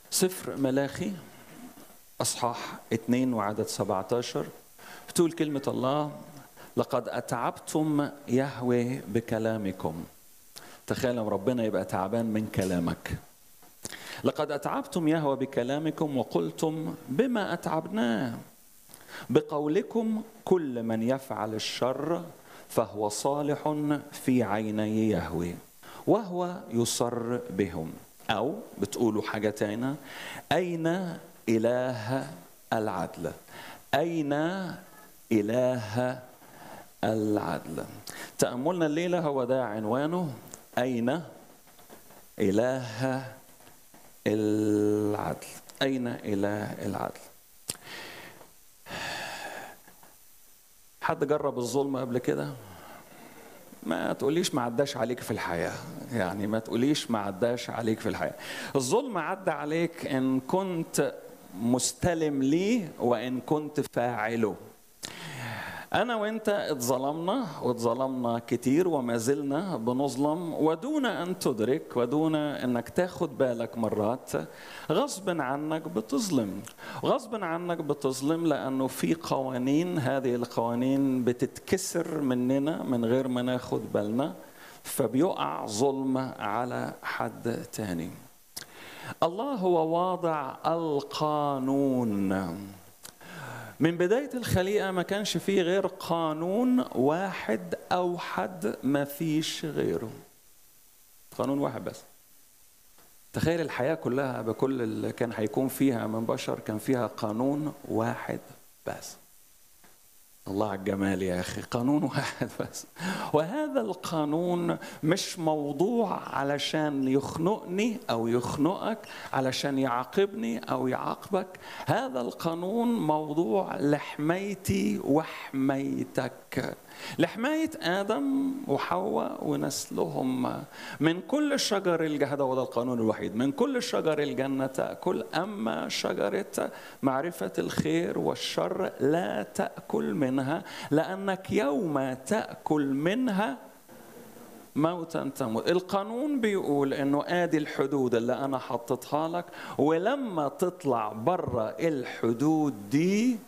سفر ملاخي أصحاح 2 وعدد 17 بتقول كلمة الله لقد أتعبتم يهوي بكلامكم تخيل ربنا يبقى تعبان من كلامك لقد أتعبتم يهوى بكلامكم وقلتم بما أتعبناه بقولكم كل من يفعل الشر فهو صالح في عيني يهوي وهو يصر بهم أو بتقولوا حاجة تانية أين إله العدل أين إله العدل تأملنا الليلة هو ده عنوانه أين إله العدل أين إله العدل حد جرب الظلم قبل كده ما تقوليش ما عداش عليك في الحياة يعني ما تقوليش ما عداش عليك في الحياة الظلم عدى عليك إن كنت مستلم ليه وإن كنت فاعله أنا وأنت اتظلمنا واتظلمنا كتير وما زلنا بنظلم ودون أن تدرك ودون أنك تاخد بالك مرات غصب عنك بتظلم غصب عنك بتظلم لأنه في قوانين هذه القوانين بتتكسر مننا من غير ما ناخد بالنا فبيقع ظلم على حد تاني الله هو واضع القانون من بداية الخليقة ما كانش فيه غير قانون واحد أوحد ما فيش غيره قانون واحد بس تخيل الحياة كلها بكل اللي كان هيكون فيها من بشر كان فيها قانون واحد بس الله على الجمال يا أخي قانون واحد بس وهذا القانون مش موضوع علشان يخنقني أو يخنقك علشان يعاقبني أو يعاقبك هذا القانون موضوع لحمايتي وحمايتك لحماية آدم وحواء ونسلهم من كل شجر الجهد وده القانون الوحيد من كل شجر الجنة تأكل أما شجرة معرفة الخير والشر لا تأكل منها لأنك يوم تأكل منها موتا تموت القانون بيقول انه ادي الحدود اللي انا حطيتها لك ولما تطلع بره الحدود دي